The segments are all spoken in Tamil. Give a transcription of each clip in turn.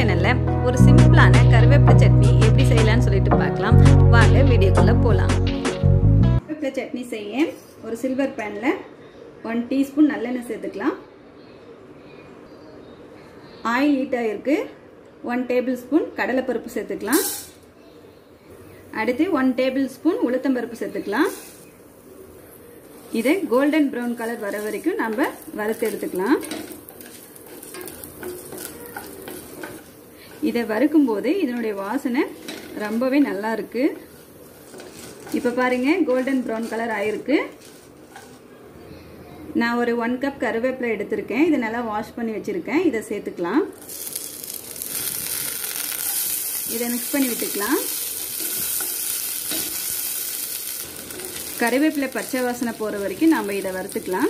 சேனலில் ஒரு சிம்பிளான கருவேப்பிலை சட்னி எப்படி செய்யலாம்னு சொல்லிட்டு பார்க்கலாம் வாங்க வீடியோக்குள்ளே போகலாம் கருவேப்பிலை சட்னி செய்ய ஒரு சில்வர் பேனில் ஒன் டீஸ்பூன் நல்லெண்ணெய் சேர்த்துக்கலாம் ஆயில் ஹீட் ஆகிருக்கு ஒன் டேபிள் ஸ்பூன் கடலைப்பருப்பு சேர்த்துக்கலாம் அடுத்து ஒன் டேபிள் ஸ்பூன் உளுத்தம்பருப்பு சேர்த்துக்கலாம் இதை கோல்டன் ப்ரௌன் கலர் வர வரைக்கும் நம்ம வறுத்து எடுத்துக்கலாம் இதை வறுக்கும் போது இதனுடைய வாசனை ரொம்பவே நல்லா இருக்கு இப்போ பாருங்க கோல்டன் ப்ரௌன் கலர் ஆயிருக்கு நான் ஒரு ஒன் கப் கருவேப்பிலை எடுத்திருக்கேன் இதை நல்லா வாஷ் பண்ணி வச்சிருக்கேன் இதை சேர்த்துக்கலாம் இதை மிக்ஸ் பண்ணி விட்டுக்கலாம் கருவேப்பிலை பச்சை வாசனை போகிற வரைக்கும் நம்ம இதை வறுத்துக்கலாம்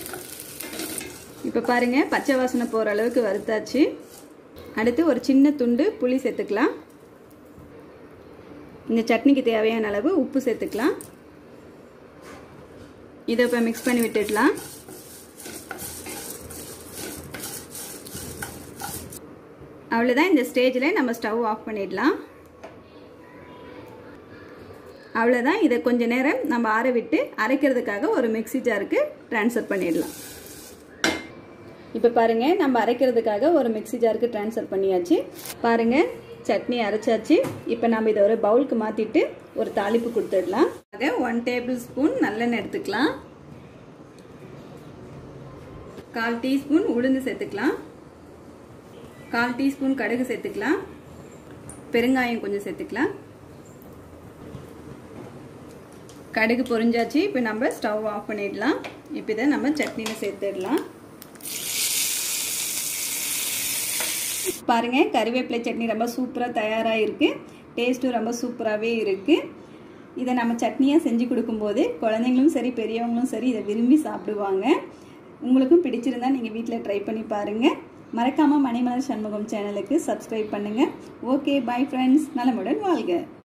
இப்போ பாருங்கள் பச்சை வாசனை போகிற அளவுக்கு வறுத்தாச்சு அடுத்து ஒரு சின்ன துண்டு புளி சேர்த்துக்கலாம் இந்த சட்னிக்கு தேவையான அளவு உப்பு சேர்த்துக்கலாம் இதை இப்போ மிக்ஸ் பண்ணி விட்டுடலாம் அவ்வளோதான் இந்த ஸ்டேஜில் நம்ம ஸ்டவ் ஆஃப் பண்ணிடலாம் அவ்வளோதான் இதை கொஞ்ச நேரம் நம்ம ஆற விட்டு அரைக்கிறதுக்காக ஒரு மிக்சி ஜாருக்கு ட்ரான்ஸ்ஃபர் பண்ணிடலாம் இப்போ பாருங்கள் நம்ம அரைக்கிறதுக்காக ஒரு மிக்சி ஜாருக்கு ட்ரான்ஸ்ஃபர் பண்ணியாச்சு பாருங்கள் சட்னி அரைச்சாச்சு இப்போ நம்ம இதை ஒரு பவுலுக்கு மாற்றிட்டு ஒரு தாளிப்பு கொடுத்துடலாம் ஆக ஒன் டேபிள் ஸ்பூன் நல்லெண்ணெய் எடுத்துக்கலாம் கால் டீஸ்பூன் உளுந்து சேர்த்துக்கலாம் கால் டீஸ்பூன் கடுகு சேர்த்துக்கலாம் பெருங்காயம் கொஞ்சம் சேர்த்துக்கலாம் கடுகு பொரிஞ்சாச்சு இப்போ நம்ம ஸ்டவ் ஆஃப் பண்ணிடலாம் இப்போ இதை நம்ம சட்னியில் சேர்த்துடலாம் பாருங்கள் கறிவேப்பிலை சட்னி ரொம்ப சூப்பராக தயாராக இருக்குது டேஸ்ட்டும் ரொம்ப சூப்பராகவே இருக்குது இதை நம்ம சட்னியாக செஞ்சு கொடுக்கும்போது குழந்தைங்களும் சரி பெரியவங்களும் சரி இதை விரும்பி சாப்பிடுவாங்க உங்களுக்கும் பிடிச்சிருந்தா நீங்கள் வீட்டில் ட்ரை பண்ணி பாருங்கள் மறக்காமல் மணிமலர் சண்முகம் சேனலுக்கு சப்ஸ்கிரைப் பண்ணுங்கள் ஓகே பை ஃப்ரெண்ட்ஸ் நலமுடன் வாழ்க